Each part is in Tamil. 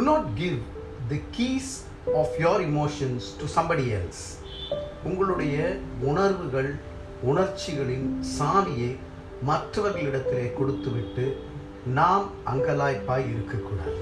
not give the keys of your emotions to somebody else உங்களுடைய உணர்வுகள் உணர்ச்சிகளின் சாவியை மற்றவர்களிடத்திலே கொடுத்துவிட்டு நாம் அங்கலாய்ப்பாய் இருக்கக்கூடாது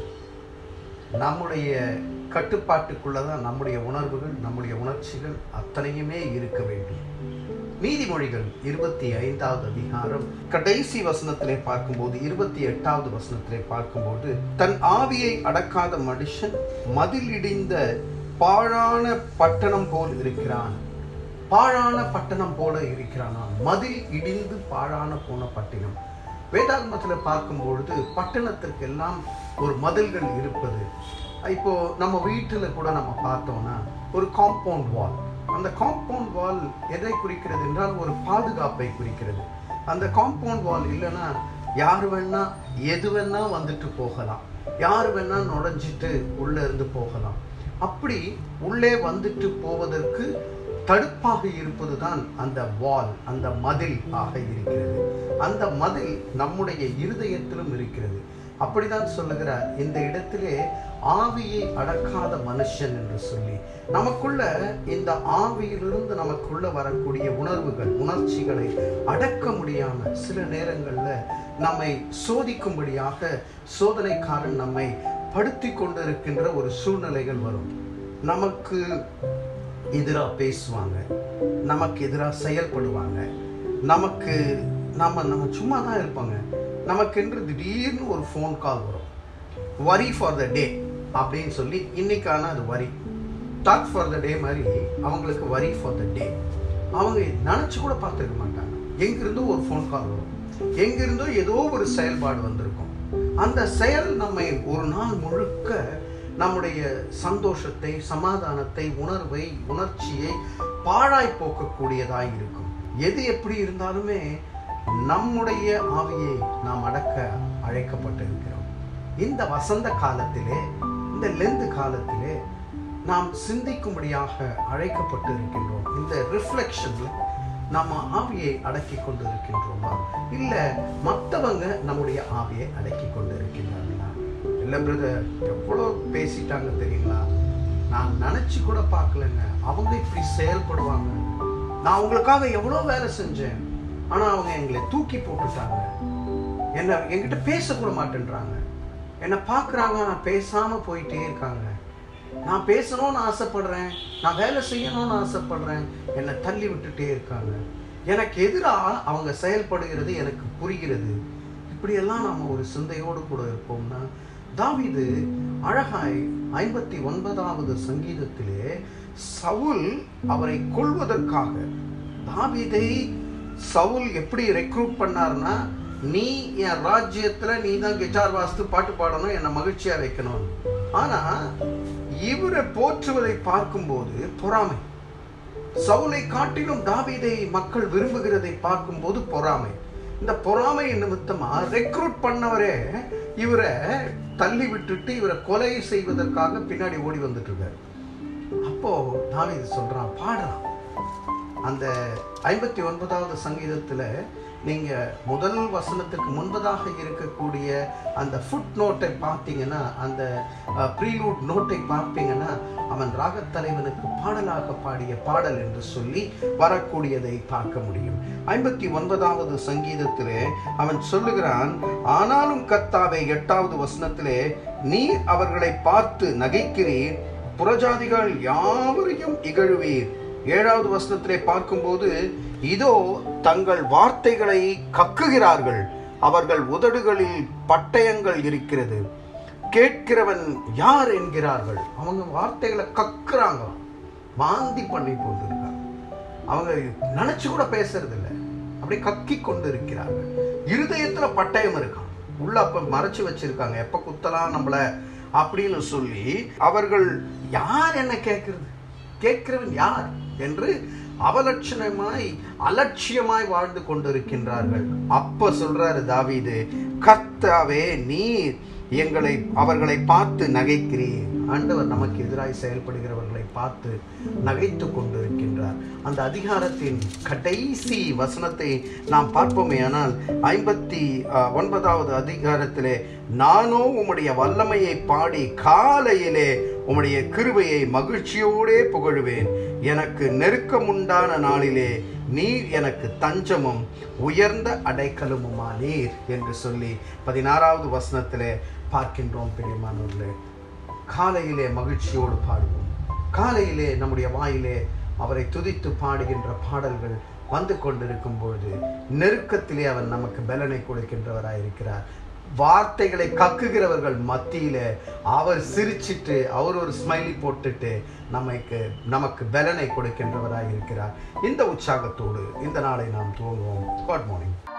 நம்முடைய கட்டுப்பாட்டுக்குள்ள தான் நம்முடைய உணர்வுகள் நம்முடைய உணர்ச்சிகள் அத்தனையுமே இருக்க வேண்டும் நீதிமொழிகள் இருபத்தி ஐந்தாவது அதிகாரம் கடைசி வசனத்திலே பார்க்கும்போது இருபத்தி எட்டாவது வசனத்திலே பார்க்கும்போது தன் ஆவியை அடக்காத மனுஷன் மதில் இடிந்த பாழான பட்டணம் போல் இருக்கிறான் பாழான பட்டணம் போல இருக்கிறானா மதில் இடிந்து பாழான போன பட்டினம் வேதாகமத்தில் பார்க்கும்பொழுது பட்டணத்திற்கு எல்லாம் ஒரு மதில்கள் இருப்பது இப்போ நம்ம வீட்டில் கூட நம்ம பார்த்தோம்னா ஒரு காம்பவுண்ட் வால் அந்த காம்பவுண்ட் வால் எதை குறிக்கிறது என்றால் ஒரு பாதுகாப்பை குறிக்கிறது அந்த காம்பவுண்ட் வால் இல்லைன்னா யார் வேணா எது வேணா வந்துட்டு போகலாம் யார் வேணா நுழைஞ்சிட்டு உள்ள இருந்து போகலாம் அப்படி உள்ளே வந்துட்டு போவதற்கு தடுப்பாக இருப்பதுதான் அந்த வால் அந்த மதில் ஆக இருக்கிறது அந்த மதில் நம்முடைய இருதயத்திலும் இருக்கிறது அப்படிதான் சொல்லுகிறார் இந்த இடத்திலே ஆவியை அடக்காத மனுஷன் என்று சொல்லி நமக்குள்ள இந்த ஆவியிலிருந்து நமக்குள்ள வரக்கூடிய உணர்வுகள் உணர்ச்சிகளை அடக்க முடியாம சில நேரங்கள்ல நம்மை சோதிக்கும்படியாக சோதனைக்காரன் நம்மை படுத்தி கொண்டிருக்கின்ற ஒரு சூழ்நிலைகள் வரும் நமக்கு எதிராக பேசுவாங்க நமக்கு எதிராக செயல்படுவாங்க நமக்கு நம்ம நம்ம சும்மா தான் இருப்பாங்க நமக்கென்று திடீர்னு ஒரு ஃபோன் கால் வரும் வரி ஃபார் த டே அப்படின்னு சொல்லி இன்னைக்கான அது வரி டாக் ஃபார் த டே மாதிரி அவங்களுக்கு வரி ஃபார் த டே அவங்க நினச்சி கூட பார்த்துருக்க மாட்டாங்க எங்கிருந்தோ ஒரு ஃபோன் கால் வரும் எங்கிருந்தோ ஏதோ ஒரு செயல்பாடு வந்திருக்கும் அந்த செயல் நம்மை ஒரு நாள் முழுக்க நம்முடைய சந்தோஷத்தை சமாதானத்தை உணர்வை உணர்ச்சியை பாழாய் போக்கக்கூடியதாய் இருக்கும் எது எப்படி இருந்தாலுமே நம்முடைய ஆவியை நாம் அடக்க அழைக்கப்பட்டிருக்கிறோம் இந்த வசந்த காலத்திலே இந்த லெந்து காலத்திலே நாம் சிந்திக்கும்படியாக அழைக்கப்பட்டு இருக்கின்றோம் இந்த ரிஃப்ளெக்ஷன்ல நம்ம ஆவியை அடக்கி கொண்டு இருக்கின்றோமா இல்ல மற்றவங்க நம்முடைய ஆவியை அடக்கி கொண்டு இருக்கின்றார்களா இல்லை பிரதர் எவ்வளோ பேசிட்டாங்க தெரியுங்களா நான் நினச்சி கூட பார்க்கலங்க அவங்க இப்படி செயல்படுவாங்க நான் அவங்களுக்காக எவ்வளோ வேலை செஞ்சேன் ஆனால் அவங்க எங்களை தூக்கி போட்டுட்டாங்க என்ன என்கிட்ட பேசக்கூட மாட்டேன்றாங்க என்னை பார்க்குறாங்க நான் பேசாமல் போயிட்டே இருக்காங்க நான் பேசணும்னு ஆசைப்படுறேன் நான் வேலை செய்யணும்னு ஆசைப்படுறேன் என்னை தள்ளி விட்டுட்டே இருக்காங்க எனக்கு எதிராக அவங்க செயல்படுகிறது எனக்கு புரிகிறது இப்படியெல்லாம் நாம் ஒரு சிந்தையோடு கூட இருப்போம்னா தாவிது அழகாய் ஐம்பத்தி ஒன்பதாவது சங்கீதத்திலே சவுல் அவரை கொள்வதற்காக தாவிதை சவுல் எப்படி ரெக்ரூட் பண்ணார்னா நீ என் ராஜ்யத்துல நீ தான் கிட்டார் வாசித்து பாட்டு பாடணும் என்னை மகிழ்ச்சியா வைக்கணும் ஆனா இவரை போற்றுவதை பார்க்கும்போது பொறாமை சவுலை காட்டிலும் தாவீதை மக்கள் விரும்புகிறதை பார்க்கும்போது பொறாமை இந்த பொறாமை நிமித்தமா ரெக்ரூட் பண்ணவரே இவரை தள்ளி விட்டுட்டு இவரை கொலை செய்வதற்காக பின்னாடி ஓடி வந்துட்டு இருக்காரு அப்போ தாவீது சொல்றான் பாடுறான் அந்த ஐம்பத்தி ஒன்பதாவது சங்கீதத்துல நீங்க முதல் வசனத்துக்கு முன்பதாக இருக்கக்கூடிய அந்த ஃபுட் நோட்டை பார்த்தீங்கன்னா அந்த ப்ரீலூட் நோட்டை பார்ப்பீங்கன்னா அவன் ராகத்தலைவனுக்கு பாடலாக பாடிய பாடல் என்று சொல்லி வரக்கூடியதை பார்க்க முடியும் ஐம்பத்தி ஒன்பதாவது சங்கீதத்திலே அவன் சொல்லுகிறான் ஆனாலும் கத்தாவை எட்டாவது வசனத்திலே நீர் அவர்களை பார்த்து நகைக்கிறீர் புறஜாதிகள் யாவரையும் இகழுவீர் ஏழாவது வசனத்திலே பார்க்கும்போது இதோ தங்கள் வார்த்தைகளை கக்குகிறார்கள் அவர்கள் உதடுகளில் பட்டயங்கள் இருக்கிறது கேட்கிறவன் யார் என்கிறார்கள் அவங்க வார்த்தைகளை கக்குறாங்க வாந்தி பண்ணி கொண்டிருக்காங்க அவங்க நினைச்சு கூட பேசுறது இல்லை அப்படி கக்கி கொண்டு இருக்கிறார்கள் இருதயத்துல பட்டயம் இருக்கான் உள்ள அப்ப மறைச்சு வச்சிருக்காங்க எப்ப குத்தலாம் நம்மள அப்படின்னு சொல்லி அவர்கள் யார் என்ன கேட்கிறது கேட்கிறவன் யார் என்று அவலட்சணமாய் அலட்சியமாய் வாழ்ந்து கொண்டிருக்கின்றார்கள் அப்ப சொல்றாரு தாவீது கர்த்தாவே நீர் எங்களை அவர்களை பார்த்து நகைக்கிறீர் ஆண்டவர் நமக்கு எதிராய் செயல்படுகிறவர்களை பார்த்து நகைத்து கொண்டிருக்கின்றார் அந்த அதிகாரத்தின் கடைசி வசனத்தை நாம் பார்ப்போமே ஆனால் ஐம்பத்தி அஹ், ஒன்பதாவது அதிகாரத்திலே நானோ உம்முடைய வல்லமையை பாடி காலையிலே உம்முடைய கிருபையை மகிழ்ச்சியோடே புகழுவேன் எனக்கு நெருக்கமுண்டான நாளிலே நீர் எனக்கு தஞ்சமும் உயர்ந்த அடைக்கலமுமானீர் என்று சொல்லி பதினாறாவது வசனத்திலே பார்க்கின்றோம் பிரியமானவர்களே காலையிலே மகிழ்ச்சியோடு பாடுவோம் காலையிலே நம்முடைய வாயிலே அவரை துதித்து பாடுகின்ற பாடல்கள் வந்து கொண்டிருக்கும் பொழுது நெருக்கத்திலே அவர் நமக்கு பலனை கொடுக்கின்றவராயிருக்கிறார் வார்த்தைகளை கக்குகிறவர்கள் மத்தியில அவர் சிரிச்சிட்டு அவர் ஒரு ஸ்மைலி போட்டுட்டு நமக்கு நமக்கு பலனை கொடுக்கின்றவராய் இருக்கிறார் இந்த உற்சாகத்தோடு இந்த நாளை நாம் துவங்குவோம் குட் மார்னிங்